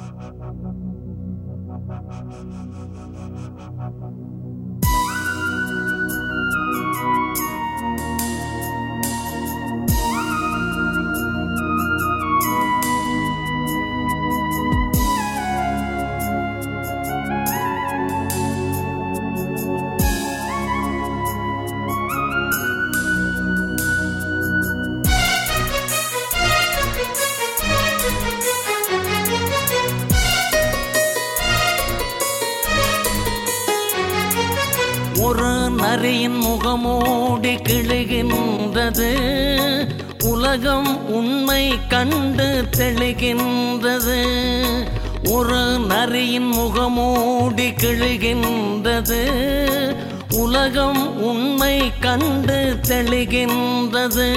ஒரு நரியின் முகமூடி கிழுகின்றது உலகம் உண்மை கண்டு தெளிகின்றது ஒரு நரியின் முகமூடி கிழுகின்றது உலகம் உண்மை கண்டு தெளிகின்றது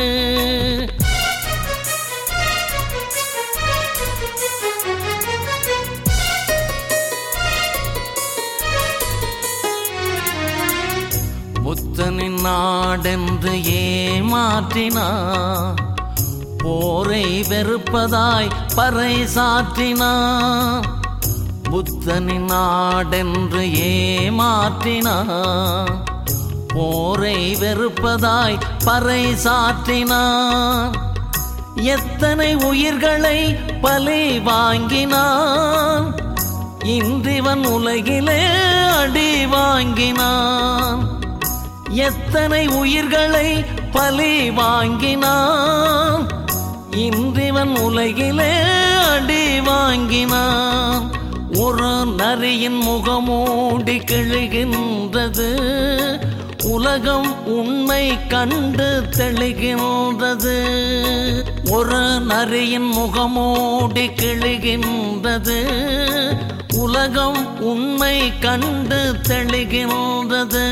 புத்தனின் நாடென்று ஏமாற்றினான் போரை வெறுப்பதாய் பறை சாற்றினான் புத்தனின் நாடென்று ஏமாற்றினான் போரை வெறுப்பதாய் பறை சாற்றினான் எத்தனை உயிர்களை பலி வாங்கினான் இன்றிவன் உலகிலே அடி வாங்கினான் எத்தனை உயிர்களை பலி வாங்கினான் இன்றிவன் உலகிலே அடி வாங்கினான் ஒரு நரியின் முகமூடி கிழுகின்றது உலகம் உண்மை கண்டு தெளிகின்றது ஒரு நரியின் முகமூடி கிழுகின்றது உலகம் உண்மை கண்டு தெளிகின்றது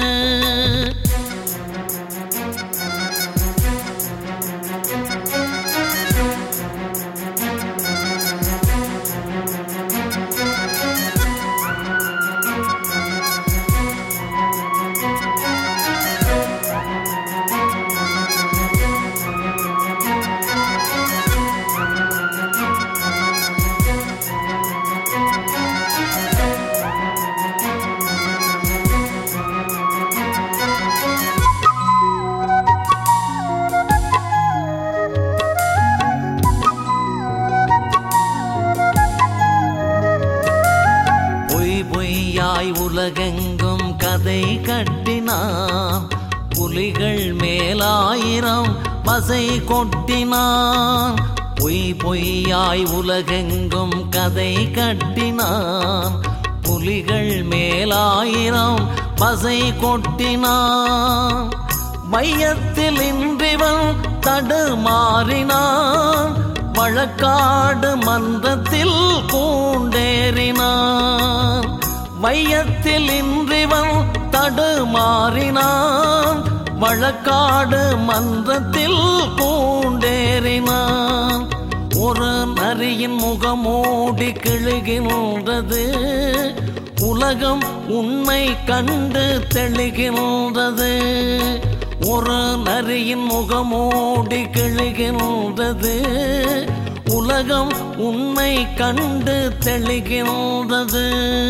பொய் பொய்யாய் உலகெங்கும் கதை கட்டினான் புலிகள் மேலாயிரம் பசை கொட்டினான் பொய் பொய்யாய் உலகெங்கும் கதை கட்டினான் புலிகள் மேலாயிரம் பசை கொட்டினான் மையத்தில் இன்றிவன் தடுமாறினான் வழக்காடு மன்றத்தில் பூண்டேறினான் மையத்தில் இன்றிவன் தடுமாறினான் வழக்காடு மன்றத்தில் பூண்டேறினான் ஒரு நரியின் முகமூடி கிழுகின்றது உலகம் உண்மை கண்டு தெளிகின்றது ஒரு நரியின் முகமூடி கிழுகின்றது உலகம் உண்மை கண்டு தெளிகின்றது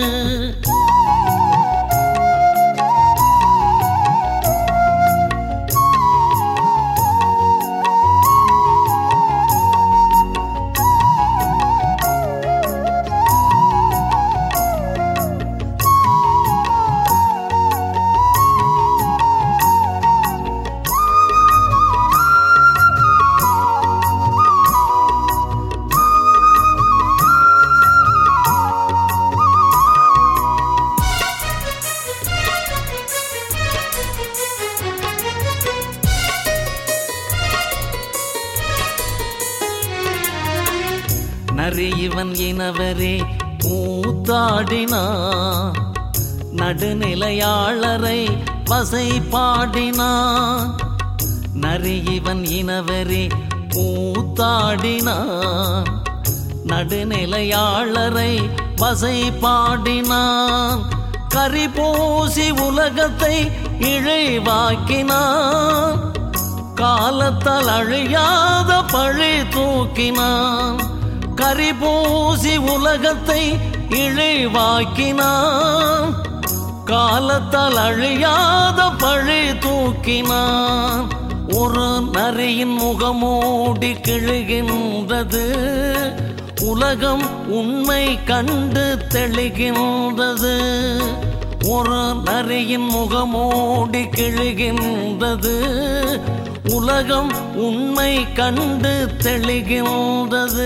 நரி இவன் இனவரே கூத்தாடினான் நடுநிலையாளரை வசை பாடினான் நரி இவன் இனவரே கூத்தாடினான் நடுநிலையாளரை வசை பாடினான் கரி பூசி உலகத்தை இழைவாக்கினான் காலத்தால் அழியாத பழி தூக்கினான் கரிபூசி உலகத்தை இழிவாக்கினான் காலத்தால் அழியாத பழி தூக்கினான் ஒரு நரியின் முகமூடி கிழுகின்றது உலகம் உண்மை கண்டு தெளிகின்றது ஒரு நரியின் முகமூடி கிழுகின்றது உலகம் உண்மை கண்டு தெளிகின்றது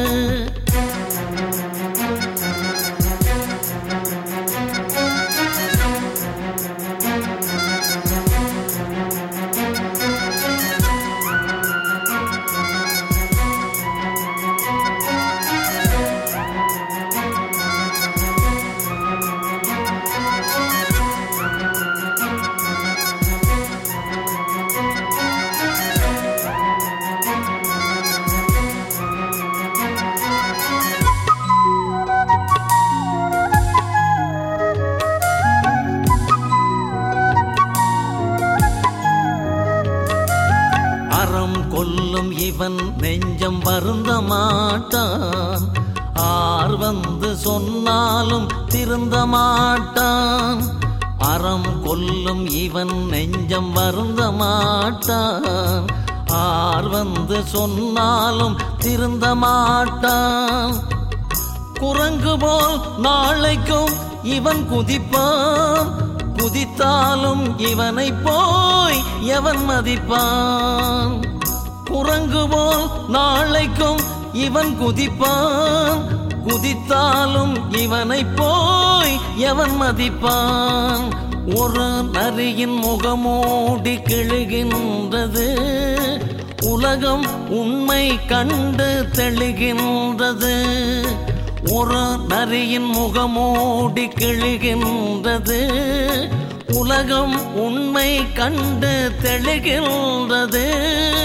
அறம் கொல்லும் இவன் நெஞ்சம் வருந்த மாட்டான் ஆர் வந்து சொன்னாலும் திருந்த மாட்டான் அறம் கொல்லும் இவன் நெஞ்சம் வருந்த மாட்டான் ஆர் வந்து சொன்னாலும் திருந்த மாட்டான் குரங்கு போல் நாளைக்கும் இவன் குதிப்பான் குதித்தாலும் இவனை போய் எவன் மதிப்பான் குரங்கு போல் நாளைக்கும் இவன் குதிப்பான் குதித்தாலும் இவனை போய் எவன் மதிப்பான் ஒரு நரியின் முகமூடி கிழுகின்றது உலகம் உண்மை கண்டு தெளிகின்றது ஒரு நரியின் முகமூடி கிழுகின்றது உலகம் உண்மை கண்டு தெளிகின்றது